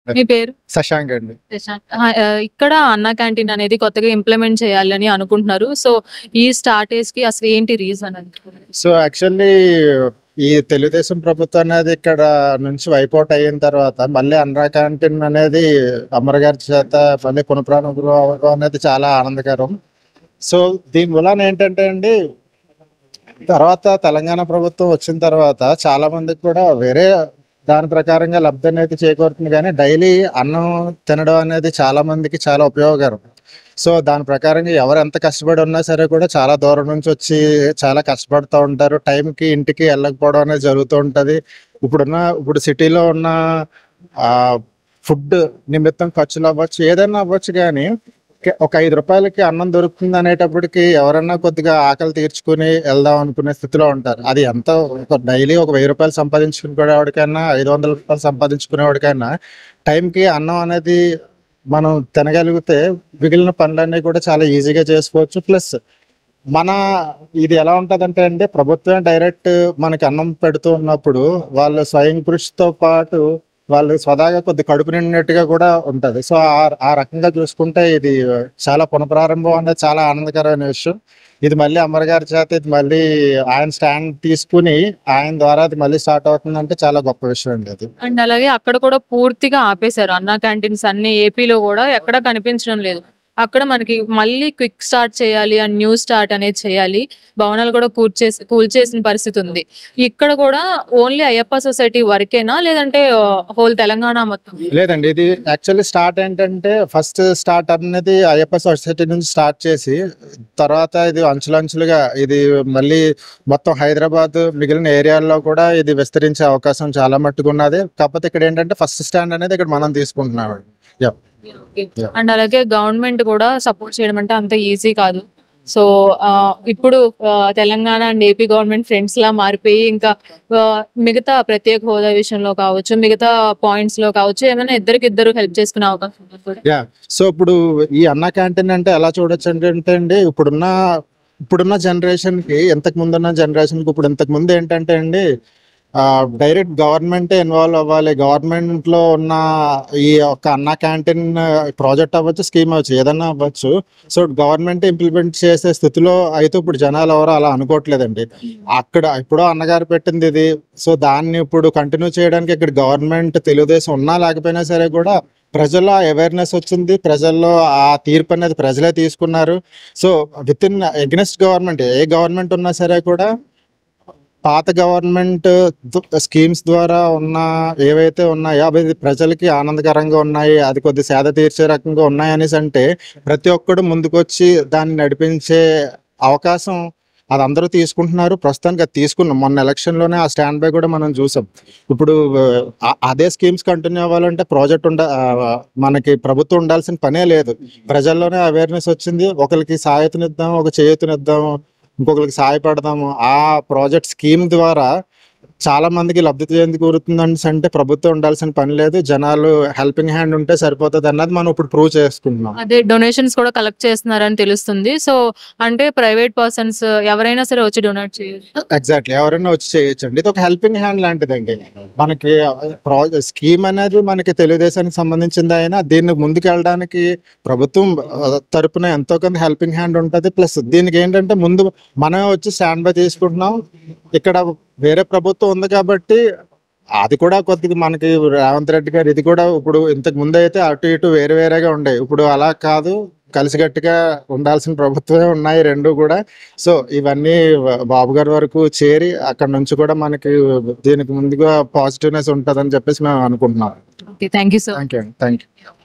మీ పేరు శశాంక్ అండి ప్రశాంత్. ఆ, ఆ, ఇక్కడ అన్న క్యాంటీన్ అనేది కొత్తగా ఇంప్లిమెంట్ చేయాలని అనుకుంటున్నారు సో ఈ స్టార్టేజ్ కి అసలు ఏంటి రీజన్ అని సో యాక్చువల్లీ ఈ తెలుగుదేశం ప్రభుత్వం అనేది ఇక్కడ నుంచి వైపౌట్ అయిన తర్వాత మళ్ళీ అన్రా క్యాంటీన్ అనేది అమర్ గారి చేత మళ్ళీ పునఃప్రాణం అవ్వడం అనేది చాలా ఆనందకరం సో దీని వలన ఏంటంటే అండి తర్వాత తెలంగాణ ప్రభుత్వం వచ్చిన తర్వాత చాలా మందికి కూడా వేరే దాని ప్రకారంగా లబ్ధి అనేది చేకూరుతుంది కానీ డైలీ అన్నం తినడం అనేది చాలా మందికి చాలా ఉపయోగకరం సో దాని ప్రకారంగా ఎవరు ఎంత కష్టపడి ఉన్నా సరే కూడా చాలా దూరం నుంచి వచ్చి చాలా కష్టపడుతూ ఉంటారు టైంకి ఇంటికి వెళ్ళకపోవడం అనేది జరుగుతూ ఉంటది ఇప్పుడున్న ఇప్పుడు సిటీలో ఉన్న ఆ ఫుడ్ నిమిత్తం ఖర్చులు అవ్వచ్చు ఏదైనా అవ్వచ్చు కానీ కే- ఒక ఐదు రూపాయలకి అన్నం దొరుకుతుంది అనేటప్పటికి ఎవరన్నా కొద్దిగా ఆకలి తీర్చుకుని వెళ్దాం అనుకునే స్థితిలో ఉంటారు అది ఎంత డైలీ ఒక వెయ్యి రూపాయలు సంపాదించుకునేవాడికైనా ఐదు వందల రూపాయలు సంపాదించుకునేవాడికైనా టైంకి అన్నం అనేది మనం తినగలిగితే మిగిలిన పనులన్నీ కూడా చాలా ఈజీగా చేసుకోవచ్చు ప్లస్ మన ఇది ఎలా ఉంటదంటే అండి ప్రభుత్వం డైరెక్ట్ మనకి అన్నం పెడుతూ ఉన్నప్పుడు వాళ్ళు స్వయం కృషితో పాటు వాళ్ళు స్వదాగా కొద్ది కడుపు నిండినట్టుగా కూడా ఉంటది సో ఆ- ఆ రకంగా చూసుకుంటే ఇది చాలా పునఃప్రారంభం అనేది చాలా ఆనందకరమైన విషయం ఇది మళ్ళీ అమర్ గారి చేత ఇది మళ్ళీ ఆయన స్టాండ్ తీసుకుని ఆయన ద్వారా అది మళ్ళీ స్టార్ట్ అవుతుందంటే చాలా గొప్ప విషయం అండి అది అండ్ అలాగే అక్కడ కూడా పూర్తిగా ఆపేశారు అన్న క్యాంటీన్స్ అన్ని ఏపీలో కూడా ఎక్కడ కనిపించడం లేదు అక్కడ మనకి మళ్ళీ క్విక్ స్టార్ట్ చేయాలి అండ్ న్యూ స్టార్ట్ అనేది చేయాలి భవనాలు కూడా కూల్చేసి కూల్చేసిన పరిస్థితి ఉంది ఇక్కడ కూడా ఓన్లీ అయ్యప్ప సొసైటీ వరకేనా లేదంటే హోల్ తెలంగాణ మొత్తం లేదండి ఇది యాక్చువల్లీ స్టార్ట్ ఏంటంటే ఫస్ట్ స్టార్ట్ అనేది అయ్యప్ప సొసైటీ నుంచి స్టార్ట్ చేసి తర్వాత ఇది అంచులంచులుగా ఇది మళ్ళీ మొత్తం హైదరాబాద్ మిగిలిన ఏరియాల్లో కూడా ఇది విస్తరించే అవకాశం చాలా మట్టుకు ఉన్నది కాకపోతే ఇక్కడ ఏంటంటే ఫస్ట్ స్టాండ్ అనేది ఇక్కడ మనం తీసుకుంటున్నాం Yeah. Yeah. అండ్ అలాగే గవర్నమెంట్ కూడా సపోర్ట్ చేయడం అంటే అంత ఈజీ కాదు సో ఇప్పుడు ఆ, Telangana and AP government friends లా మారిపోయి ఇంకా ఆ, మిగతా ప్రత్యేక హోదా విషయంలో కావచ్చు మిగతా పాయింట్స్ లో కావచ్చు ఏమైనా ఇద్దరికి ఇద్దరు హెల్ప్ చేసుకునే అవకాశం ఉందా? యా సో ఇప్పుడు ఈ అన్న క్యాంటీన్ అంటే ఎలా చూడొచ్చు అంటే అండి ఇప్పుడున్న ఇప్పుడున్న జనరేషన్ కి ఇంతకు ముందున్న జనరేషన్ కి ఇప్పుడు ఇంతకు ముందు ఏంటంటే అండి డైరెక్ట్ గవర్నమెంట్ ఇన్వాల్వ్ అవ్వాలి గవర్నమెంట్ లో ఉన్న ఈ ఒక అన్న క్యాంటీన్ ప్రాజెక్ట్ అవ్వచ్చు స్కీమ్ అవ్వచ్చు ఏదన్నా అవ్వచ్చు సో గవర్నమెంట్ ఇంప్లిమెంట్ చేసే స్థితిలో అయితే ఇప్పుడు జనాలు ఎవరు అలా అనుకోవట్లేదండి అక్కడ ఇప్పుడు అన్నగారు పెట్టింది ఇది సో దాన్ని ఇప్పుడు కంటిన్యూ చేయడానికి ఇక్కడ గవర్నమెంట్ తెలుగుదేశం ఉన్నా లేకపోయినా సరే కూడా ప్రజల్లో అవేర్నెస్ వచ్చింది ప్రజల్లో ఆ తీర్పు అనేది ప్రజలే తీసుకున్నారు so with in against government ఏ గవర్నమెంట్ ఉన్నా సరే కూడా పాత గవర్నమెంట్ స్కీమ్స్ ద్వారా ఉన్న ఏవైతే ఉన్నాయో అవి ప్రజలకి ఆనందకరంగా ఉన్నాయి అది కొద్ది సేద తీర్చే రకంగా ఉన్నాయి అనేసి అంటే ప్రతి ఒక్కడు ముందుకొచ్చి దాన్ని నడిపించే అవకాశం అది అందరూ తీసుకుంటున్నారు ప్రస్తుతానికి అది తీసుకున్నాం మొన్న ఎలక్షన్ లోనే ఆ స్టాండ్ బై కూడా మనం చూసాం ఇప్పుడు ఆ- అదే స్కీమ్స్ కంటిన్యూ అవ్వాలంటే ప్రాజెక్ట్ ఉండ ఆ, మనకి ప్రభుత్వం ఉండాల్సిన పనే లేదు ప్రజల్లోనే అవేర్నెస్ వచ్చింది ఒకరికి సాయతనిద్దాం ఒక చేయూతనిద్దాం ఇంకొకరికి సహాయపడదాము ఆ ప్రాజెక్ట్ స్కీమ్ ద్వారా చాలా మందికి లబ్ధి చేకూరుతుందని అంటే ప్రభుత్వం ఉండాల్సిన పని లేదు జనాలు హెల్పింగ్ హ్యాండ్ ఉంటే సరిపోతుంది అన్నది మనం ఇప్పుడు ప్రూవ్ చేసుకుంటున్నాం అదే డొనేషన్స్ కూడా కలెక్ట్ చేస్తున్నారని తెలుస్తుంది సో అంటే ప్రైవేట్ పర్సన్స్ ఎవరైనా సరే వచ్చి డొనేట్ చేయొచ్చు ఎగ్జాక్ట్లీ ఎవరైనా వచ్చి చేయొచ్చండి ఇది ఒక హెల్పింగ్ హ్యాండ్ లాంటిదండి మనకి ప్రాజెక్ట్ స్కీమ్ అనేది మనకి తెలుగుదేశానికి సంబంధించింది అయినా దీన్ని ముందుకు వెళ్ళడానికి ప్రభుత్వం ఆ, తరపున ఎంతో కొంత హెల్పింగ్ హ్యాండ్ ఉంటుంది ప్లస్ దీనికి ఏంటంటే ముందు మనమే వచ్చి స్టాండ్ బై తీసుకుంటున్నాం ఇక్కడ వేరే ప్రభుత్వం ఉంది కాబట్టి అది కూడా కొద్దిగా మనకి రేవంత్ రెడ్డి గారు ఇది కూడా ఇప్పుడు ఇంతకు ముందు అయితే అటు ఇటు వేరే వేరేగా ఉండే ఇప్పుడు అలా కాదు కలిసికట్టుగా ఉండాల్సిన ప్రభుత్వమే ఉన్నాయి రెండు కూడా సో ఇవన్నీ బాబు గారి వరకు చేరి అక్కడ నుంచి కూడా మనకి దీనికి ముందుగా పాజిటివ్నెస్ ఉంటుందని చెప్పేసి మేము అనుకుంటున్నాం okay thank you so thank you thank you